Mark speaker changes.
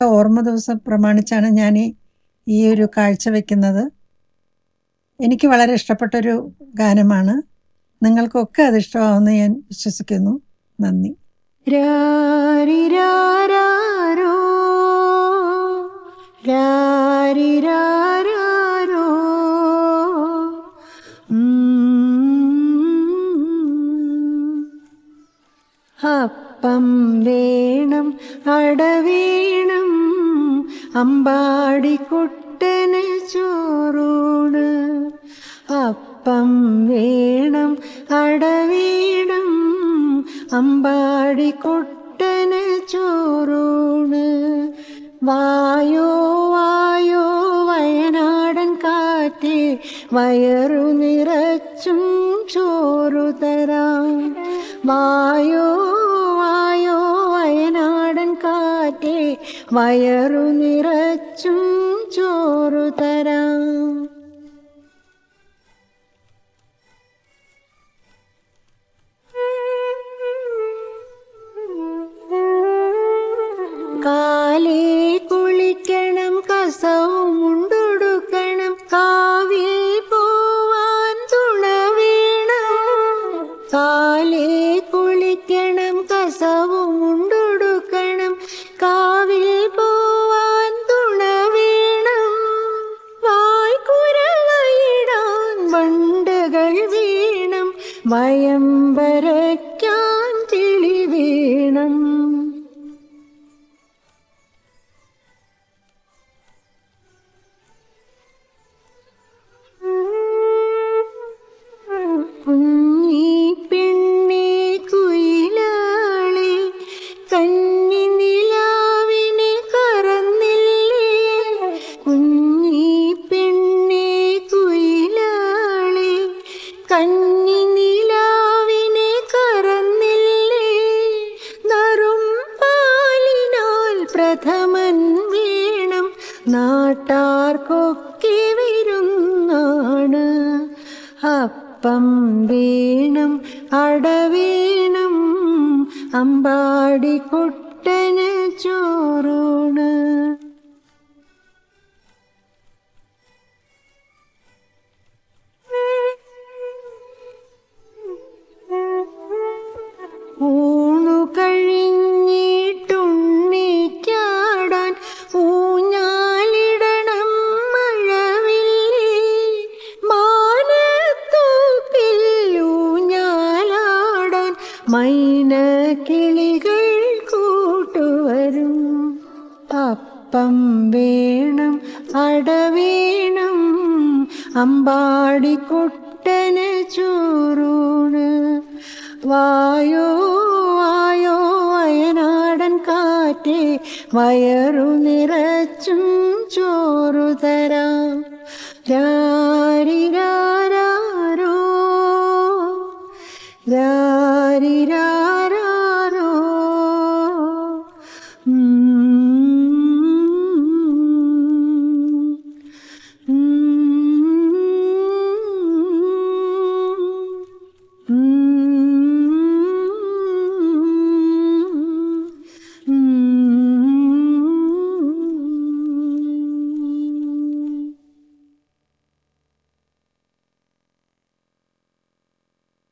Speaker 1: ഓർമ്മ ദിവസം പ്രമാണിച്ചാണ് ഞാൻ ഈ ഈ ഒരു കാഴ്ച വെക്കുന്നത് എനിക്ക് വളരെ ഇഷ്ടപ്പെട്ടൊരു ഗാനമാണ് നിങ്ങൾക്കൊക്കെ അത് ഇഷ്ടമാവുമെന്ന് ഞാൻ വിശ്വസിക്കുന്നു നന്ദി
Speaker 2: രാരിരാരാരോ, രാരിരാരാരോ. ഉം. അപ്പം വേണം അടവേണം അമ്പാടിക്കുട്ടന് ചോറൂണ് അപ്പം വേണം അടവേണം അമ്പാടിക്കുട്ടന് ചോറൂണ് വായോ വായോ വയനാടൻ കാറ്റേ വയറു നിറച്ചും ചോറു തരാം വായോ വായോ വയനാടൻ കാറ്റേ വയറു നിറച്ചും ചോറു തരാം കാലേ കുളിക്കണം കസവും ഉണ്ടൊടുക്കണം കാവിൽ പോവാൻ തുണ വേണം കാലേ കുളിക്കണം കസവും ഉണ്ടൊടുക്കണം കാവിൽ പോവാൻ തുണ വേണം വായ്ക്കുരവയിടാൻ വണ്ടുകൾ വീണം വയം വരയ്ക്കാൻ ചെളി വീണം കുഞ്ഞി പെണ്ണേ കുയിലാളെ കന്നി നിലാവിനെ കറന്നില്ലേ കുഞ്ഞി പെണ്ണേ കുയിലാളെ കന്നി നിലാവിനെ കറന്നില്ലേ നറും പാലിനാൽ പ്രഥമൻ വേണം നാട്ടാർക്കൊക്കെ വരുന്നാണ് അപ്പം വേണം അടവേണം അമ്പാടിക്കുട്ടന് ചോറൂണ് ഊണു കഴിഞ്ഞിട്ടുണ്ണിക്കാടാൻ ഊഞ്ഞാലിടണം മഴവില്ലേ മാനത്തോപ്പിൽ ഊഞ്ഞാലാടാൻ മൈന കിളികൾ കൂട്ടുവരും അപ്പം വേണം അടവേണം അമ്പാടിക്കുട്ടന് ചോറൂണ് വായോ വായോ വയനാടൻ കാറ്റേ വയറു നിറച്ചും ചോറു തരാം രാരിരാ